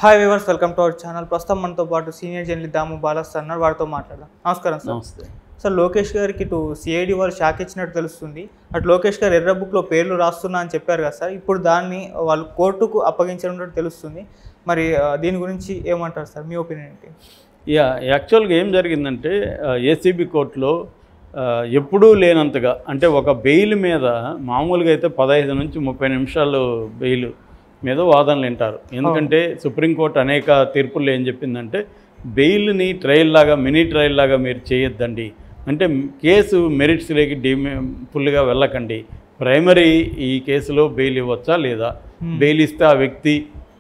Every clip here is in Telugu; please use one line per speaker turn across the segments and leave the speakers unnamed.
Hi viewers welcome to our channel ప్రస్తుతం మనతో పాటు సీనియర్ జర్నలిస్ట్ దాము బాలస్ అన్నారు వారితో మాట్లాడదాం నమస్కారం సార్
నమస్తే
సార్ లోకేష్ గారికి ఇటు సిఐడి వారు షాక్ ఇచ్చినట్టు తెలుస్తుంది అటు లోకేష్ గారు ఎర్ర బుక్లో పేర్లు రాస్తున్నా అని చెప్పారు కదా సార్ ఇప్పుడు దాన్ని వాళ్ళు కోర్టుకు అప్పగించినట్టు తెలుస్తుంది మరి ఆ, దీని గురించి ఏమంటారు సార్ మీ ఒపీనియన్ ఏంటి
యా యాక్చువల్గా ఏం జరిగిందంటే ఏసీబీ కోర్టులో ఆ, ఎప్పుడూ లేనంతగా అంటే ఒక బెయిల్ మీద మామూలుగా అయితే పదహైదు నుంచి ముప్పై నిమిషాలు బెయిల్ మీద వాదనలు వింటారు ఎందుకంటే సుప్రీంకోర్టు అనేక తీర్పుల్లో ఏం చెప్పిందంటే బెయిల్ని ట్రయల్ లాగా మినీ ట్రయల్ లాగా మీరు చేయొద్దండి అంటే కేసు మెరిట్స్లోకి డిమే ఫుల్గా వెళ్ళకండి ప్రైమరీ ఈ కేసులో బెయిల్ ఇవ్వచ్చా లేదా బెయిల్ ఇస్తే ఆ వ్యక్తి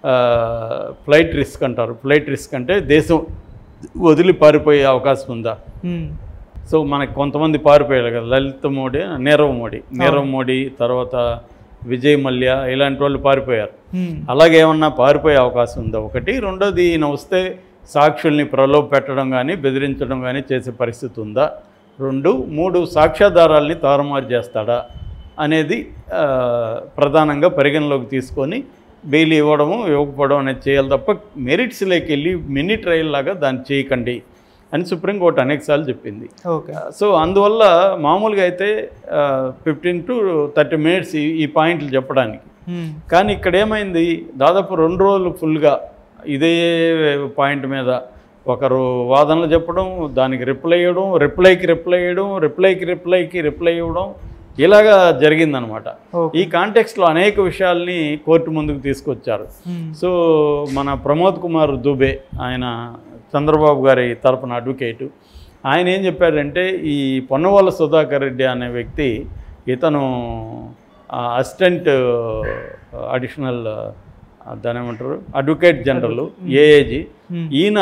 ఫ్లైట్ రిస్క్ అంటారు ఫ్లైట్ రిస్క్ అంటే దేశం వదిలి పారిపోయే అవకాశం ఉందా
హ్మ్.
సో మనకి కొంతమంది పారిపోయారు కదా లలిత్ మోడీ నీరవ్ మోడీ నీరవ్ మోడీ తర్వాత విజయ్ మల్య ఇలాంటి వాళ్ళు పారిపోయారు
హ్మ్.
అలాగే ఏమన్నా పారిపోయే అవకాశం ఉందా ఒకటి రెండోది ఈయన వస్తే సాక్షుల్ని ప్రలోభ పెట్టడం కానీ బెదిరించడం కానీ చేసే పరిస్థితి ఉందా రెండు మూడు సాక్ష్యాధారాల్ని తారుమారు చేస్తాడా అనేది ఆ, ప్రధానంగా పరిగణలోకి తీసుకొని బెయిల్ ఇవ్వడము ఇవ్వకపోవడం అనేది చేయాలి తప్ప మెరిట్స్లోకి వెళ్ళి మినీ ట్రయల్ లాగా దాన్ని చేయకండి అని సుప్రీంకోర్టు అనేకసార్లు చెప్పింది
ఓకే
సో అందువల్ల మామూలుగా అయితే ఫిఫ్టీన్ టు థర్టీ మినిట్స్ ఈ ఈ పాయింట్లు చెప్పడానికి
హ్మ్.
కానీ ఇక్కడ ఏమైంది దాదాపు రెండు రోజులు ఫుల్గా ఇదే పాయింట్ మీద ఒకరు వాదనలు చెప్పడం దానికి రిప్లై ఇవ్వడం రిప్లైకి రిప్లై ఇవ్వడం రిప్లైకి రిప్లైకి రిప్లై ఇవ్వడం ఇలాగా జరిగిందనమాట
ఓకే
ఈ కాంటెక్స్లో అనేక విషయాల్ని కోర్టు ముందుకు తీసుకొచ్చారు
హ్మ్.
సో మన ప్రమోద్ కుమార్ దుబే ఆయన చంద్రబాబు గారి తరపున అడ్వకేటు ఆయన ఏం చెప్పారంటే ఈ పొన్నవాళ్ళ సుధాకర్ రెడ్డి అనే వ్యక్తి ఇతను అసిస్టెంట్ అడిషనల్ దాని ఏమంటారు అడ్వకేట్ జనరల్ ఏఏజీ
హ్మ్.
ఈయన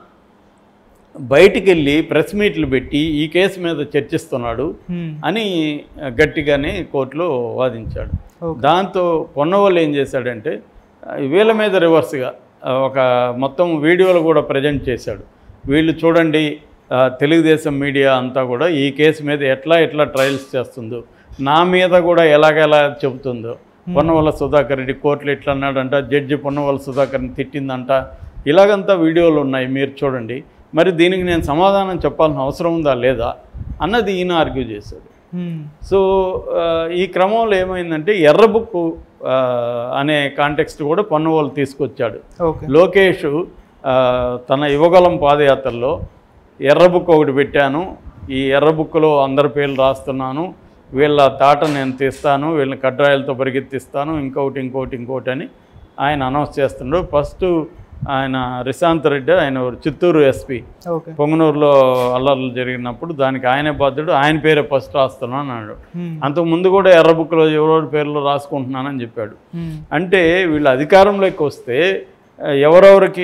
బయటికి వెళ్ళి ప్రెస్ మీట్లు పెట్టి ఈ కేసు మీద చర్చిస్తున్నాడు
హ్మ్.
అని గట్టిగానే కోర్టులో వాదించాడు
ఓకే.
దాంతో పొన్నవాళ్ళు ఏం చేశాడంటే ఆ, వీళ్ళ మీద రివర్స్గా ఆ, ఒక మొత్తం వీడియోలు కూడా ప్రజెంట్ చేశాడు వీళ్ళు చూడండి ఆ, తెలుగుదేశం మీడియా అంతా కూడా ఈ కేసు మీద ఎట్లా ఎట్లా ట్రయల్స్ చేస్తుందో నా మీద కూడా ఎలాగెలా చెబుతుందో పొన్నవల్ల సుధాకర్ రెడ్డి కోర్టులో ఇట్లా అన్నాడంట జడ్జి పొన్నవల్ల సుధాకర్ని తిట్టిందంట ఇలాగంతా వీడియోలు ఉన్నాయి మీరు చూడండి మరి దీనికి నేను సమాధానం చెప్పాల్సిన అవసరం ఉందా లేదా అన్నది ఈయన ఆర్గ్యూ చేశాడు
హ్మ్.
సో ఆ, ఈ క్రమంలో ఏమైందంటే ఎర్ర బుక్ ఆ, అనే కాంటెక్స్ట్ కూడా పొన్నవాళ్ళు తీసుకొచ్చాడు
ఓకే
లోకేష్ ఆ, తన యువగలం పాదయాత్రలో ఎర్ర బుక్ ఒకటి పెట్టాను ఈ ఎర్ర బుక్లో అందరి పేర్లు రాస్తున్నాను వీళ్ళ తాట నేను తీస్తాను వీళ్ళని కడ్రాయలతో పరిగెత్తిస్తాను ఇంకొకటి ఇంకోటి ఇంకోటి అని ఆయన అనౌన్స్ చేస్తున్నాడు ఫస్ట్ ఆయన రిశాంత్ రెడ్డి ఆయన చిత్తూరు ఎస్పీ
ఓకే
పొంగనూరులో అల్లర్లు జరిగినప్పుడు దానికి ఆయనే బాధ్యుడు ఆయన పేరే ఫస్ట్ రాస్తున్నాను అన్నాడు
హ్మ్.
అంతకు ముందు కూడా ఎర్ర బుక్లో ఎవరెవరి పేర్లు రాసుకుంటున్నానని చెప్పాడు
హ్మ్.
అంటే వీళ్ళు అధికారంలోకి వస్తే ఆ, ఎవరెవరికి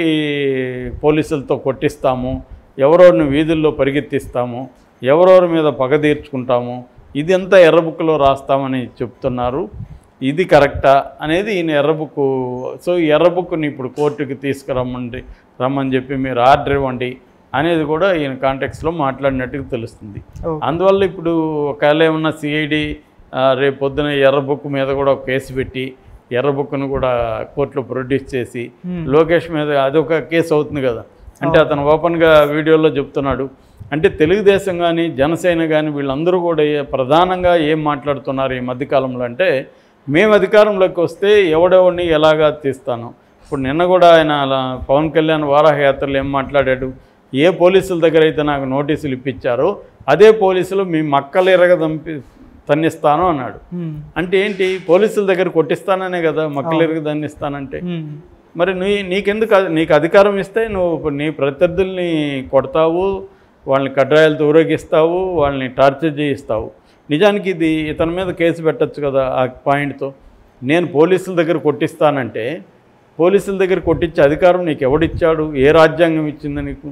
పోలీసులతో కొట్టిస్తాము ఎవరెవరిని వీధుల్లో పరిగెత్తిస్తాము ఎవరెవరి మీద పగ తీర్చుకుంటాము ఇదంతా ఎర్ర బుక్లో రాస్తామని చెప్తున్నారు ఇది కరెక్టా అనేది ఈయన ఎర్ర బుక్ సో ఈ ఎర్ర బుక్ని ఇప్పుడు కోర్టుకి తీసుకురమ్మండి రమ్మని చెప్పి మీరు ఆర్డర్ ఇవ్వండి అనేది కూడా ఈయన కాంటెక్స్లో మాట్లాడినట్టుగా తెలుస్తుంది
ఓకే.
అందువల్ల ఇప్పుడు ఒకవేళ ఏమన్నా సిఐడి రేపు పొద్దున ఎర్ర బుక్ మీద కూడా ఒక కేసు పెట్టి ఎర్ర బుక్ను కూడా కోర్టులో ప్రొడ్యూస్ చేసి
హ్మ్.
లోకేష్ మీద అదొక కేసు అవుతుంది కదా అంటే అతను ఓపెన్గా వీడియోలో చెప్తున్నాడు అంటే తెలుగుదేశం కానీ జనసేన కానీ వీళ్ళందరూ కూడా ఏ- ప్రధానంగా ఏం మాట్లాడుతున్నారు ఈ మధ్యకాలంలో అంటే మేము అధికారంలోకి వస్తే ఎవడెవడిని ఎలాగా తీస్తాను ఇప్పుడు నిన్న కూడా ఆయన అలా పవన్ కళ్యాణ్ వారాహ యాత్రలో ఏం మాట్లాడాడు ఏ పోలీసుల దగ్గర అయితే నాకు నోటీసులు ఇప్పించారో అదే పోలీసులు మీ మక్కలు ఎరగదంపి తన్నిస్తాను అన్నాడు
హ్మ్.
అంటే ఏంటి పోలీసుల దగ్గర కొట్టిస్తాననే కదా మక్కలు ఎరగ తన్నిస్తానంటే
హ్మ్.
మరి నీ నీకెందుకు అధి- నీకు అధికారం ఇస్తే నువ్వు ఇప్పుడు నీ ప్రత్యర్థుల్ని కొడతావు వాళ్ళని కడ్రాయాలతో ఊరేగిస్తావు వాళ్ళని టార్చర్ చేయిస్తావు నిజానికి ఇది ఇతని మీద కేసు పెట్టచ్చు కదా ఆ పాయింట్తో నేను పోలీసుల దగ్గర కొట్టిస్తానంటే పోలీసుల దగ్గర కొట్టించే అధికారం నీకు ఎవడిచ్చాడు ఏ రాజ్యాంగం ఇచ్చింది నీకు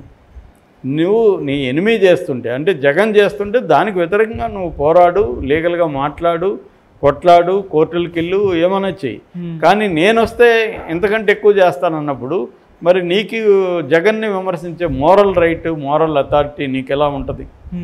నువ్వు నీ ఎనిమి చేస్తుంటే అంటే జగన్ చేస్తుంటే దానికి వ్యతిరేకంగా నువ్వు పోరాడు లీగల్గా మాట్లాడు కొట్లాడు కోర్టులకి వెళ్ళు ఏమైనా చెయ్యి
హ్మ్.
కానీ నేను వస్తే ఇంతకంటే ఎక్కువ చేస్తానన్నప్పుడు మరి నీకు జగన్ని విమర్శించే మోరల్ రైట్ మోరల్ అథారిటీ నీకు ఎలా ఉంటుంది
హ్మ్.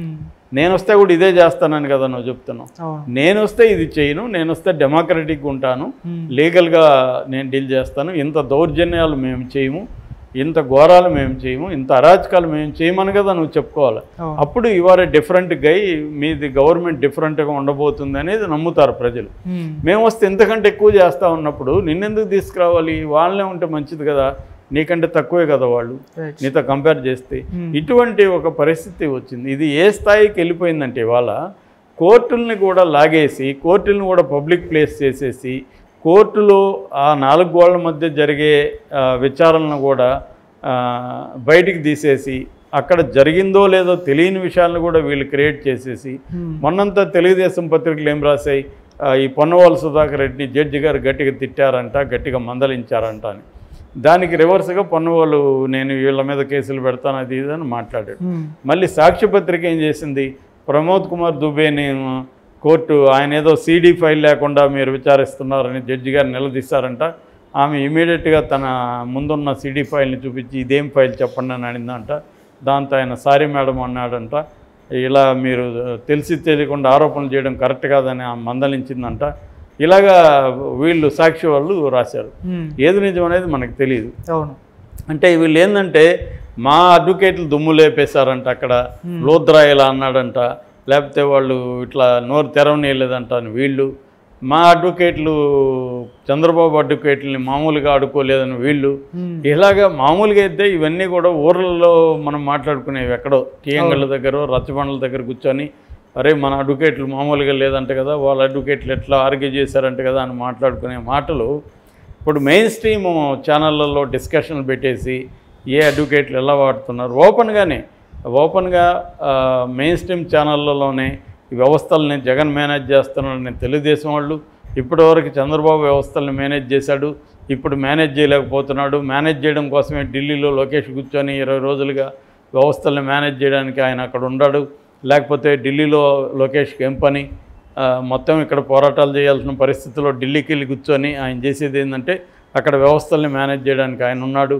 నేను వస్తే కూడా ఇదే చేస్తానని కదా నువ్వు చెప్తున్నావు
అవును
నేను వస్తే ఇది చేయను నేను వస్తే డెమోక్రటిక్గా ఉంటాను
మ్మ్.
లీగల్గా నేను డీల్ చేస్తాను ఇంత దౌర్జన్యాలు మేము చేయము ఇంత ఘోరాలు మేము చేయము ఇంత అరాచకాలు మేము చేయమని కదా నువ్వు చెప్పుకోవాలి
అవును
అప్పుడు ఇవాళ డిఫరెంట్ గై మీది గవర్నమెంట్ డిఫరెంట్గా ఉండబోతుంది అనేది నమ్ముతారు ప్రజలు
మ్మ్.
మేము వస్తే ఇంతకంటే ఎక్కువ చేస్తూ ఉన్నప్పుడు నిన్నెందుకు తీసుకురావాలి వాళ్ళనే ఉంటే మంచిది కదా నీకంటే తక్కువే కదా వాళ్ళు
రైట్
నీతో కంపేర్ చేస్తే
Hmm.
ఇటువంటి ఒక పరిస్థితి వచ్చింది ఇది ఏ స్థాయికి వెళ్ళిపోయిందంటే ఇవాళ కోర్టుల్ని కూడా లాగేసి కోర్టులను కూడా పబ్లిక్ ప్లేస్ చేసేసి కోర్టులో ఆ నాలుగు గోళ్ల మధ్య జరిగే ఆ, విచారణను కూడా ఆ, బయటికి తీసేసి అక్కడ జరిగిందో లేదో తెలియని విషయాలను కూడా వీళ్ళు క్రియేట్ చేసేసి
మ్మ్.
మొన్నంతా తెలుగుదేశం పత్రికలు ఏం రాశాయి ఆ, ఈ పొన్నవాళ్ళ సుధాకర్ రెడ్డిని జడ్జి గారు గట్టిగా తిట్టారంట గట్టిగా మందలించారంట అని దానికి రివర్స్గా పొన్నవాళ్ళు నేను వీళ్ళ మీద కేసులు పెడతాను అది ఇది అని మాట్లాడాడు
మ్మ్.
మళ్ళీ సాక్షి పత్రిక ఏం చేసింది ప్రమోద్ కుమార్ దుబేని కోర్టు ఆయన ఏదో సీడీ ఫైల్ లేకుండా మీరు విచారిస్తున్నారని జడ్జి గారు నిలదీశారంట ఆమె ఇమీడియట్గా తన ముందున్న సీడీ ఫైల్ని చూపించి ఇదేం ఫైల్ చెప్పండి అని అడిగిందంట దాంతో ఆయన సారీ మేడం అన్నాడంట ఇలా మీరు తెలిసి తెలియకుండా ఆరోపణలు చేయడం కరెక్ట్ కాదని ఆమె మందలించిందంట ఇలాగా వీళ్ళు సాక్షి వాళ్ళు రాశారు
మ్మ్.
ఏది నిజం అనేది మనకు తెలియదు
అవును
అంటే వీళ్ళు ఏంటంటే మా అడ్వకేట్లు దుమ్ము లేపేశారంట అక్కడ
Hmm.
లోద్రా ఇలా అన్నాడంట లేకపోతే వాళ్ళు ఇట్లా నోరు తెరవనీయలేదంట అని వీళ్ళు మా అడ్వకేట్లు చంద్రబాబు అడ్వకేట్లని మామూలుగా ఆడుకోలేదని వీళ్ళు
మ్మ్.
ఇలాగా మామూలుగా అయితే ఇవన్నీ కూడా ఊర్లలో మనం మాట్లాడుకునేవి ఎక్కడో టీఎంగళ్ళ దగ్గర రచ్చబండల దగ్గర కూర్చొని అరే మన అడ్వకేట్లు మామూలుగా లేదంట కదా వాళ్ళ అడ్వకేట్లు ఎట్లా ఆర్గ్యూ చేశారంట కదా అని మాట్లాడుకునే మాటలు ఇప్పుడు మెయిన్ స్ట్రీమ్ ఛానళ్ళల్లో డిస్కషన్లు పెట్టేసి ఏ అడ్వకేట్లు ఎలా వాడుతున్నారు ఓపెన్గానే ఓపెన్గా మెయిన్ స్ట్రీమ్ ఛానళ్ళలోనే ఈ వ్యవస్థల్ని జగన్ మేనేజ్ చేస్తున్నాడని తెలుగుదేశం వాళ్ళు ఇప్పటివరకు చంద్రబాబు వ్యవస్థల్ని మేనేజ్ చేశాడు ఇప్పుడు మేనేజ్ చేయలేకపోతున్నాడు మేనేజ్ చేయడం కోసమే ఢిల్లీలో లోకేష్ కూర్చొని ఇరవై రోజులుగా వ్యవస్థల్ని మేనేజ్ చేయడానికి ఆయన అక్కడ ఉన్నాడు లేకపోతే ఢిల్లీలో లోకేష్కి ఏం పని ఆ, మొత్తం ఇక్కడ పోరాటాలు చేయాల్సిన పరిస్థితిలో ఢిల్లీకి వెళ్ళి కూర్చొని ఆయన చేసేది ఏంటంటే అక్కడ వ్యవస్థల్ని మేనేజ్ చేయడానికి ఆయన ఉన్నాడు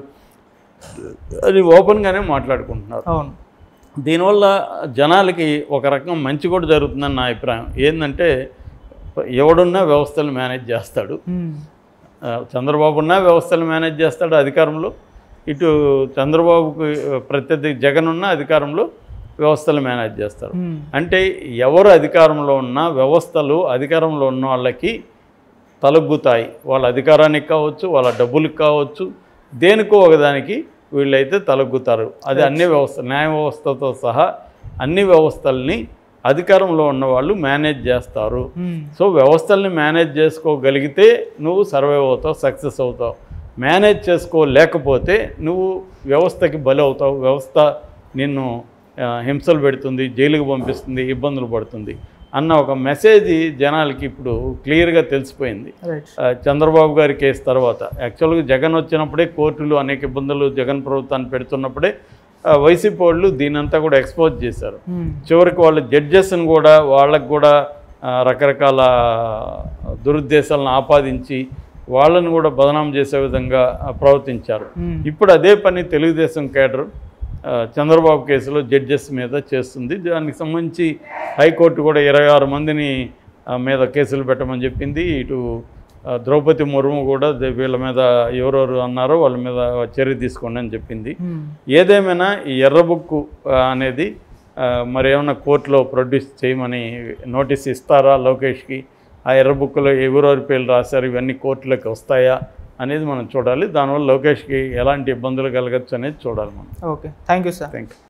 అది ఓపెన్గానే మాట్లాడుకుంటున్నారు
అవును
దీనివల్ల జనాలకి ఒక రకం మంచి కూడా జరుగుతుందని నా అభిప్రాయం ఏంటంటే ఎవడున్నా వ్యవస్థలు మేనేజ్ చేస్తాడు
మ్మ్.
ఆ, చంద్రబాబు ఉన్నా వ్యవస్థలు మేనేజ్ చేస్తాడు అధికారంలో ఇటు చంద్రబాబుకి ప్రత్యర్థి జగన్ ఉన్న అధికారంలో వ్యవస్థలు మేనేజ్ చేస్తారు
మ్మ్.
అంటే ఎవరు అధికారంలో ఉన్నా వ్యవస్థలు అధికారంలో ఉన్న వాళ్ళకి తలగ్గుతాయి వాళ్ళ అధికారానికి కావచ్చు వాళ్ళ డబ్బులకు కావచ్చు దేనికో ఒకదానికి వీళ్ళైతే తలగ్గుతారు అది అన్ని వ్యవస్థ న్యాయ వ్యవస్థతో సహా అన్ని వ్యవస్థల్ని అధికారంలో ఉన్న వాళ్ళు మేనేజ్ చేస్తారు
మ్మ్.
సో వ్యవస్థల్ని మేనేజ్ చేసుకోగలిగితే నువ్వు సర్వైవ్ అవుతావు సక్సెస్ అవుతావు మేనేజ్ చేసుకోలేకపోతే నువ్వు వ్యవస్థకి బలి అవుతావు వ్యవస్థ నిన్ను ఆ, హింసలు పెడుతుంది జైలుకు పంపిస్తుంది ఇబ్బందులు పడుతుంది అన్న ఒక మెసేజ్ జనాలకి ఇప్పుడు క్లియర్గా తెలిసిపోయింది
రైట్
ఆ, చంద్రబాబు గారి కేసు తర్వాత యాక్చువల్గా జగన్ వచ్చినప్పుడే కోర్టులు అనేక ఇబ్బందులు జగన్ ప్రభుత్వాన్ని పెడుతున్నప్పుడే ఆ, వైసీపీ వాళ్ళు దీనంతా కూడా ఎక్స్పోజ్ చేశారు
మ్మ్.
చివరికి వాళ్ళ జడ్జెస్ని కూడా వాళ్ళకు కూడా ఆ, రకరకాల దురుద్దేశాలను ఆపాదించి వాళ్ళని కూడా బదనాం చేసే విధంగా ఆ, ప్రవర్తించారు
మ్మ్.
ఇప్పుడు అదే పని తెలుగుదేశం కేడర్ ఆ, చంద్రబాబు కేసులో జడ్జెస్ మీద చేస్తుంది దానికి సంబంధించి హైకోర్టు కూడా ఇరవై ఆరు మందిని ఆ, మీద కేసులు పెట్టమని చెప్పింది ఇటు ఆ, ద్రౌపది ముర్ము కూడా దే- వీళ్ళ మీద ఎవరెవరు అన్నారో వాళ్ళ మీద చర్య తీసుకోండి అని చెప్పింది
మ్మ్.
ఏదేమైనా ఈ ఎర్ర బుక్కు ఆ, అనేది ఆ, మరి ఏమైనా కోర్టులో ప్రొడ్యూస్ చేయమని నోటీస్ ఇస్తారా లోకేష్కి ఆ ఎర్ర బుక్లో ఎవరెవరి పేర్లు రాశారు ఇవన్నీ కోర్టులోకి వస్తాయా అనేది మనం చూడాలి దానివల్ల లోకేష్కి ఎలాంటి ఇబ్బందులు కలగచ్చు అనేది చూడాలి మనం
okay thank you sir
thank you